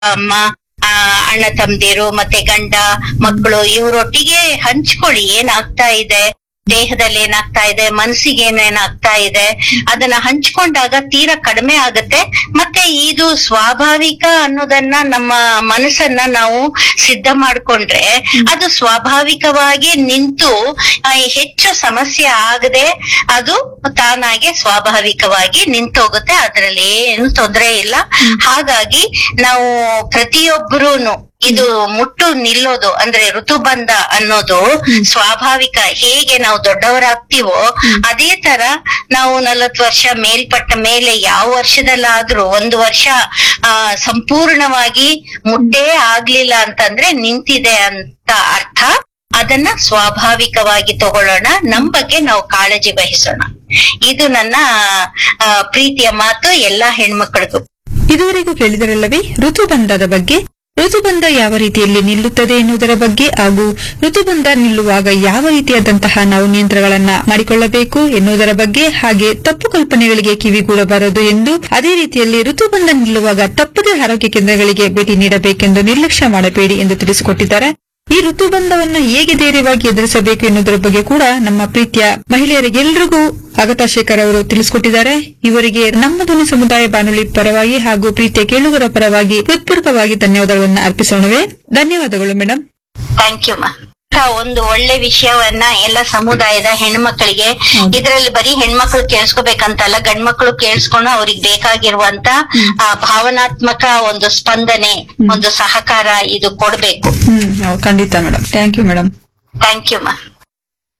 ಅಮ್ಮ ಆ, ಅಣ್ಣ ತಮ್ದಿರು ಮತ್ತೆ ಗಂಡ ಮಕ್ಕಳು ಇವರೊಟ್ಟಿಗೆ ಹಂಚ್ಕೊಳ್ಳಿ ಏನಾಗ್ತಾ ಇದೆ ದೇಹದಲ್ಲಿ ಏನಾಗ್ತಾ ಇದೆ ಮನಸ್ಸಿಗೆ ಏನೇನಾಗ್ತಾ ಇದೆ ಅದನ್ನ ಹಂಚ್ಕೊಂಡಾಗ ತೀರಾ ಕಡಿಮೆ ಆಗುತ್ತೆ ಮತ್ತೆ ಇದು ಸ್ವಾಭಾವಿಕ ಅನ್ನೋದನ್ನ ನಮ್ಮ ಮನಸ್ಸನ್ನ ನಾವು ಸಿದ್ಧ ಮಾಡ್ಕೊಂಡ್ರೆ ಅದು ಸ್ವಾಭಾವಿಕವಾಗಿ ನಿಂತು ಆ, ಹೆಚ್ಚು ಸಮಸ್ಯೆ ಆಗದೆ ಅದು ತಾನಾಗೆ ಸ್ವಾಭಾವಿಕವಾಗಿ ನಿಂತೋಗುತ್ತೆ ಅದರಲ್ಲಿ ಏನು ತೊಂದರೆ ಇಲ್ಲ ಹಾಗಾಗಿ ನಾವು ಪ್ರತಿಯೊಬ್ಬರೂನು ಇದು ಮುಟ್ಟು ನಿಲ್ಲೋದು ಅಂದ್ರೆ ಋತುಬಂಧ ಅನ್ನೋದು ಸ್ವಾಭಾವಿಕ ಹೇಗೆ ನಾವು ದೊಡ್ಡವರಾಗ್ತೀವೋ ಅದೇ ತರ ನಾವು ನಲವತ್ತು ವರ್ಷ ಮೇಲ್ಪಟ್ಟ ಮೇಲೆ ಯಾವ ವರ್ಷದಲ್ಲಾದ್ರೂ ಒಂದು ವರ್ಷ ಆ ಸಂಪೂರ್ಣವಾಗಿ ಮುಟ್ಟೇ ಆಗ್ಲಿಲ್ಲ ಅಂತಂದ್ರೆ ನಿಂತಿದೆ ಅಂತ ಅರ್ಥ ಅದನ್ನ ಸ್ವಾಭಾವಿಕವಾಗಿ ತಗೊಳ್ಳೋಣ ನಮ್ ಬಗ್ಗೆ ನಾವು ಕಾಳಜಿ ವಹಿಸೋಣ ಇದು ನನ್ನ ಆ, ಪ್ರೀತಿಯ ಮಾತು ಎಲ್ಲಾ ಹೆಣ್ಮಕ್ಳಿಗೂ ಇದುವರೆಗೂ ಕೇಳಿದರಲ್ಲವೇ ಋತುಬಂಧದ ಬಗ್ಗೆ ಋತುಬಂಧ ಯಾವ ರೀತಿಯಲ್ಲಿ ನಿಲ್ಲುತ್ತದೆ ಎನ್ನುವುದರ ಬಗ್ಗೆ ಹಾಗೂ ಋತುಬಂಧ ನಿಲ್ಲುವಾಗ ಯಾವ ರೀತಿಯಾದಂತಹ ನಾವು ನಿಯಂತ್ರಣಗಳನ್ನ ಮಾಡಿಕೊಳ್ಳಬೇಕು ಎನ್ನುವುದರ ಬಗ್ಗೆ ಹಾಗೆ ತಪ್ಪು ಕಲ್ಪನೆಗಳಿಗೆ ಕಿವಿಗೂಡಬಾರದು ಎಂದು ಅದೇ ರೀತಿಯಲ್ಲಿ ಋತುಬಂಧ ನಿಲ್ಲುವಾಗ ತಪ್ಪದೇ ಆರೋಗ್ಯ ಕೇಂದ್ರಗಳಿಗೆ ಭೇಟಿ ನೀಡಬೇಕೆಂದು ನಿರ್ಲಕ್ಷ್ಯ ಮಾಡಬೇಡಿ ಎಂದು ತಿಳಿಸಿಕೊಟ್ಟಿದ್ದಾರೆ ಈ ಋತುಬಂಧವನ್ನ ಹೇಗೆ ಧೈರ್ಯವಾಗಿ ಎದುರಿಸಬೇಕು ಎನ್ನುವುದರ ಬಗ್ಗೆ ಕೂಡ ನಮ್ಮ ಪ್ರೀತಿಯ ಮಹಿಳೆಯರಿಗೆಲ್ಲರಿಗೂ ಅಗತಾ ಶೇಖರ್ ಅವರು ತಿಳಿಸಿಕೊಟ್ಟಿದ್ದಾರೆ ಇವರಿಗೆ ನಮ್ಮ ಧ್ವನಿ ಸಮುದಾಯ ಬಾನುಲಿ ಪರವಾಗಿ ಹಾಗೂ ಪ್ರೀತಿಯ ಕೇಳುಗರ ಪರವಾಗಿ ಹೃತ್ಪೂರ್ವಕವಾಗಿ ಧನ್ಯವಾದಗಳನ್ನು ಅರ್ಪಿಸೋಣವೇ ಧನ್ಯವಾದಗಳು ಮೇಡಮ್ ಥ್ಯಾಂಕ್ ಯು ಮಾ ಒಂದು ಒಳ್ಳೆ ವಿಷಯವನ್ನ ಎಲ್ಲ ಸಮುದಾಯದ ಹೆಣ್ಮಕ್ಳಿಗೆ ಇದ್ರಲ್ಲಿ ಬರೀ ಹೆಣ್ಮಕ್ಳು ಕೇಳಿಸ್ಕೋಬೇಕಂತಲ್ಲ ಗಂಡ್ಮಕ್ಳು ಕೇಳಿಸ್ಕೊಂಡು ಅವ್ರಿಗೆ ಬೇಕಾಗಿರುವಂತ ಆ ಭಾವನಾತ್ಮಕ ಒಂದು ಸ್ಪಂದನೆ ಒಂದು ಸಹಕಾರ ಇದು ಕೊಡ್ಬೇಕು ಹ್ಮ್ ಹೌದು, ಖಂಡಿತ madam thank you madam thank you ಮಾ